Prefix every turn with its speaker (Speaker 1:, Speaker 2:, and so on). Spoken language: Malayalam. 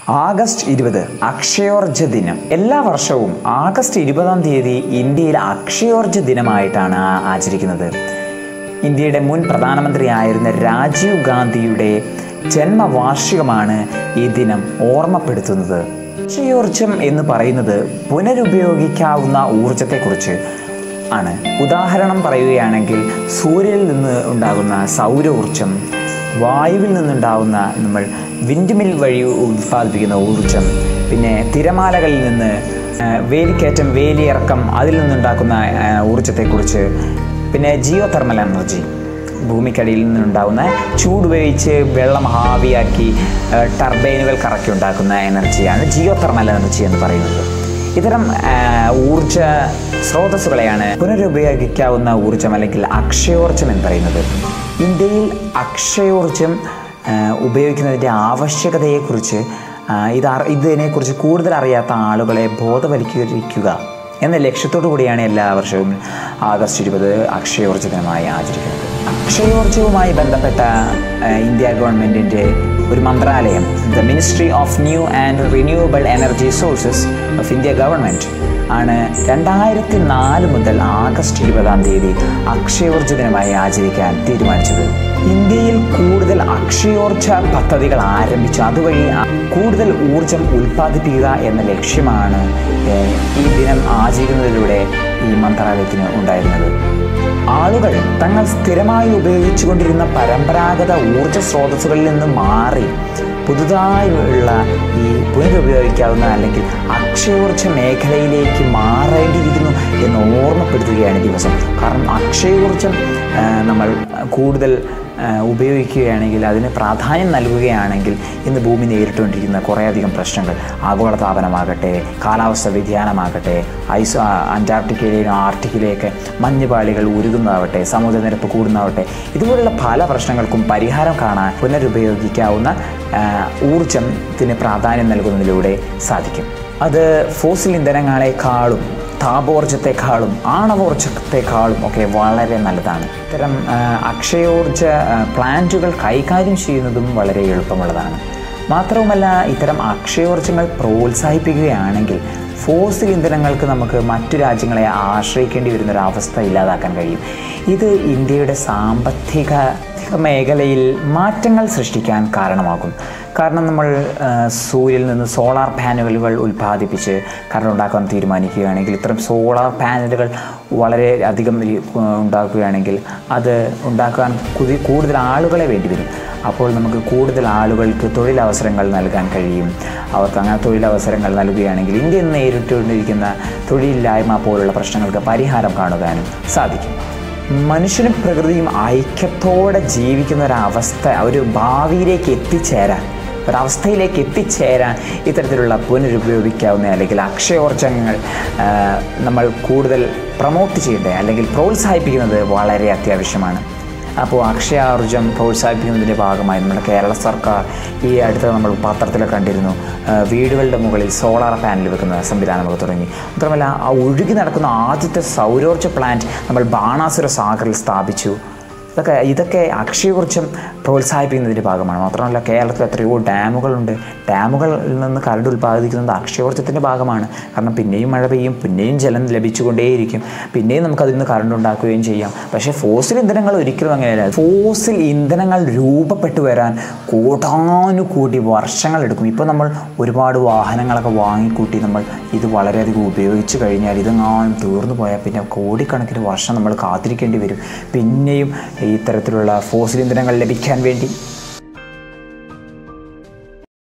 Speaker 1: ആഗസ്റ്റ് ഇരുപത് അക്ഷയോർജ ദിനം എല്ലാ വർഷവും ആഗസ്റ്റ് ഇരുപതാം തീയതി ഇന്ത്യയിൽ അക്ഷയോർജ ദിനമായിട്ടാണ് ആ- ആചരിക്കുന്നത് ഇന്ത്യയുടെ മുൻ പ്രധാനമന്ത്രിയായിരുന്ന രാജീവ് ഗാന്ധിയുടെ ജന്മവാർഷികമാണ് ഈ ദിനം ഓർമ്മപ്പെടുത്തുന്നത് അക്ഷയോർജം എന്ന് പറയുന്നത് പുനരുപയോഗിക്കാവുന്ന ഊർജത്തെക്കുറിച്ച് ആണ് ഉദാഹരണം പറയുകയാണെങ്കിൽ സൂര്യനിൽ നിന്ന് ഉണ്ടാകുന്ന സൗരോർജം വായുവിൽ നിന്നുണ്ടാവുന്ന നമ്മൾ വിൻഡ്മിൽ വഴി ഉൽപ്പാദിപ്പിക്കുന്ന ഊർജം പിന്നെ തിരമാലകളിൽ നിന്ന് ആ, വേലിക്കയറ്റം വേലിയിറക്കം അതിൽ നിന്നുണ്ടാക്കുന്ന ആ, ഊർജത്തെക്കുറിച്ച് പിന്നെ ജിയോ തെർമൽ എനർജി ഭൂമിക്കടിയിൽ നിന്നുണ്ടാകുന്ന ചൂട് ഉപയോഗിച്ച് വെള്ളം ആവിയാക്കി ആ, ടർബൈനുകൾ കറക്കി ഉണ്ടാക്കുന്ന എനർജിയാണ് ജിയോ തെർമൽ എനർജി എന്ന് പറയുന്നത് ഇത്തരം ആ, ഊർജ സ്രോതസ്സുകളെയാണ് പുനരുപയോഗിക്കാവുന്ന ഊർജം അല്ലെങ്കിൽ അക്ഷയോർജം എന്ന് പറയുന്നത് ഇന്ത്യയിൽ അക്ഷയോർജം ആ, ഉപയോഗിക്കുന്നതിൻ്റെ ആവശ്യകതയെക്കുറിച്ച് ആ, ഇത് അറി- ഇതിനെക്കുറിച്ച് കൂടുതൽ അറിയാത്ത ആളുകളെ ബോധവൽക്കരിക്കുക എന്ന ലക്ഷ്യത്തോടു കൂടിയാണ് എല്ലാ വർഷവും ആഗസ്റ്റ് ഇരുപത് അക്ഷയോർജ ദിനമായി ആചരിക്കുന്നത് അക്ഷയോർജവുമായി ബന്ധപ്പെട്ട ആ, ഇന്ത്യ ഗവൺമെൻറ്റിൻ്റെ ഒരു മന്ത്രാലയം the ministry of new and renewable energy sources of India government ആണ് രണ്ടായിരത്തി നാല് മുതൽ ആഗസ്റ്റ് ഇരുപതാം തീയതി അക്ഷയോർജ ദിനമായി ആചരിക്കാൻ തീരുമാനിച്ചത് ഇന്ത്യയിൽ കൂടുതൽ അക്ഷയോർജ പദ്ധതികൾ ആരംഭിച്ചു അതുവഴി ആ- കൂടുതൽ ഊർജം ഉൽപ്പാദിപ്പിക്കുക എന്ന ലക്ഷ്യമാണ് ഏഹ്, ഈ ദിനം ആചരിക്കുന്നതിലൂടെ ഈ മന്ത്രാലയത്തിന് ഉണ്ടായിരുന്നത് ആളുകൾ തങ്ങൾ സ്ഥിരമായി ഉപയോഗിച്ചുകൊണ്ടിരുന്ന പരമ്പരാഗത ഊർജ സ്രോതസ്സുകളിൽ നിന്ന് മാറി പുതുതായി ഉള്ള ഈ പുനരുപയോഗിക്കാവുന്ന അല്ലെങ്കിൽ അക്ഷയോർജ മേഖലയിലേക്ക് മാറേണ്ടിയിരിക്കുന്നു എന്ന് ഓർമ്മപ്പെടുത്തുകയാണ് ഈ ദിവസം കാരണം അക്ഷയോർജം ആ, നമ്മൾ കൂടുതൽ ആ, ഉപയോഗിക്കുകയാണെങ്കിൽ അതിന് പ്രാധാന്യം നൽകുകയാണെങ്കിൽ ഇന്ന് ഭൂമി നേരിട്ടുകൊണ്ടിരിക്കുന്ന കുറേയധികം പ്രശ്നങ്ങൾ ആഗോളതാപനമാകട്ടെ കാലാവസ്ഥ വ്യതിയാനമാകട്ടെ ഐസ് ആ, അന്റാർട്ടിക്കയിലെയും ആർട്ടിക്കിലേക്ക് മഞ്ഞുപാളികൾ ഉരുകുന്നതാവട്ടെ സമുദ്രനിരപ്പ് കൂടുന്നതാവട്ടെ ഇതുപോലുള്ള പല പ്രശ്നങ്ങൾക്കും പരിഹാരം കാണാൻ പുനരുപയോഗിക്കാവുന്ന ആ, ഊർജത്തിന് പ്രാധാന്യം നൽകുന്നതിലൂടെ സാധിക്കും അത് ഫോസിൽ ഇന്ധനങ്ങളെക്കാളും താപോർജത്തെക്കാളും ആണവോർജത്തെക്കാളും ഒക്കെ വളരെ നല്ലതാണ് ഇത്തരം ആ, അക്ഷയോർജ ആ, പ്ലാന്റുകൾ കൈകാര്യം ചെയ്യുന്നതും വളരെ എളുപ്പമുള്ളതാണ് മാത്രവുമല്ല ഇത്തരം അക്ഷയോർജങ്ങൾ പ്രോത്സാഹിപ്പിക്കുകയാണെങ്കിൽ ഫോസിൽ ഇന്ധനങ്ങൾക്ക് നമുക്ക് മറ്റു രാജ്യങ്ങളെ ആശ്രയിക്കേണ്ടി വരുന്ന ഒരു അവസ്ഥ ഇല്ലാതാക്കാൻ കഴിയും ഇത് ഇന്ത്യയുടെ സാമ്പത്തിക മേഖലയിൽ മാറ്റങ്ങൾ സൃഷ്ടിക്കാൻ കാരണമാകും കാരണം നമ്മൾ ആ, സൂര്യനിൽ നിന്ന് സോളാർ പാനലുകൾ ഉൽപ്പാദിപ്പിച്ച് കറണ്ട് ഉണ്ടാക്കാൻ തീരുമാനിക്കുകയാണെങ്കിൽ ഇത്തരം സോളാർ പാനലുകൾ വളരെ അധികം ഈ, ആ, ഉണ്ടാക്കുകയാണെങ്കിൽ അത് ഉണ്ടാക്കാൻ കുതി- കൂടുതൽ ആളുകളെ വേണ്ടി വരും അപ്പോൾ നമുക്ക് കൂടുതൽ ആളുകൾക്ക് തൊഴിലവസരങ്ങൾ നൽകാൻ കഴിയും അവർക്ക് അങ്ങനെ തൊഴിലവസരങ്ങൾ നൽകുകയാണെങ്കിൽ ഇന്ത്യ ഇന്ന് നേരിട്ടുകൊണ്ടിരിക്കുന്ന തൊഴിലില്ലായ്മ പോലുള്ള പ്രശ്നങ്ങൾക്ക് പരിഹാരം കാണുവാനും സാധിക്കും മനുഷ്യനും പ്രകൃതിയും ഐക്യത്തോടെ ജീവിക്കുന്ന ഒരവസ്ഥ ഒരു ഭാവിയിലേക്ക് എത്തിച്ചേരാൻ ഒരവസ്ഥയിലേക്ക് എത്തിച്ചേരാൻ ഇത്തരത്തിലുള്ള പുനരുപയോഗിക്കാവുന്ന അല്ലെങ്കിൽ അക്ഷയോർജങ്ങൾ ആ, നമ്മൾ കൂടുതൽ പ്രൊമോട്ട് ചെയ്യേണ്ടത് അല്ലെങ്കിൽ പ്രോത്സാഹിപ്പിക്കുന്നത് വളരെ അത്യാവശ്യമാണ് അപ്പോൾ അക്ഷയാർജം പ്രോത്സാഹിപ്പിക്കുന്നതിൻ്റെ ഭാഗമായി നമ്മുടെ കേരള സർക്കാർ ഈ അടുത്ത് നമ്മൾ പത്രത്തിലൊക്കെ കണ്ടിരുന്നു ആ, വീടുകളുടെ മുകളിൽ സോളാർ പാനൽ വെക്കുന്ന സംവിധാനമൊക്കെ തുടങ്ങി മാത്രമല്ല ആ ഒഴുകി നടക്കുന്ന ആദ്യത്തെ സൗരോർജ്ജ പ്ലാന്റ് നമ്മൾ ബാണാസുര സാഗറിൽ സ്ഥാപിച്ചു ഇതൊക്കെ ഇതൊക്കെ അക്ഷയോർജ്ജം പ്രോത്സാഹിപ്പിക്കുന്നതിൻ്റെ ഭാഗമാണ് മാത്രമല്ല കേരളത്തിൽ എത്രയോ ഡാമുകളുണ്ട് ഡാമുകളിൽ നിന്ന് കറണ്ട് ഉൽപ്പാദിപ്പിക്കുന്നത് അക്ഷയോർജ്ജത്തിൻ്റെ ഭാഗമാണ് കാരണം പിന്നെയും മഴ പെയ്യും പിന്നെയും ജലം ലഭിച്ചുകൊണ്ടേയിരിക്കും പിന്നെയും നമുക്ക് അതിൽ നിന്ന് കറണ്ട് ഉണ്ടാക്കുകയും ചെയ്യാം പക്ഷേ ഫോസിൽ ഇന്ധനങ്ങൾ ഒരിക്കലും അങ്ങനെയല്ല ഫോസിൽ ഇന്ധനങ്ങൾ രൂപപ്പെട്ടു വരാൻ കോടാനുകൂടി വർഷങ്ങൾ എടുക്കും ഇപ്പോൾ നമ്മൾ ഒരുപാട് വാഹനങ്ങളൊക്കെ വാങ്ങിക്കൂട്ടി നമ്മൾ ഇത് വളരെയധികം ഉപയോഗിച്ച് കഴിഞ്ഞാൽ ഇതെങ്ങാനും തീർന്നു പോയാൽ പിന്നെ കോടിക്കണക്കിന് വർഷം നമ്മൾ കാത്തിരിക്കേണ്ടി വരും പിന്നെയും ഇത്തരത്തിലുള്ള ഫോസിൽ ഇന്ധനങ്ങൾ ലഭിക്കാൻ വേണ്ടി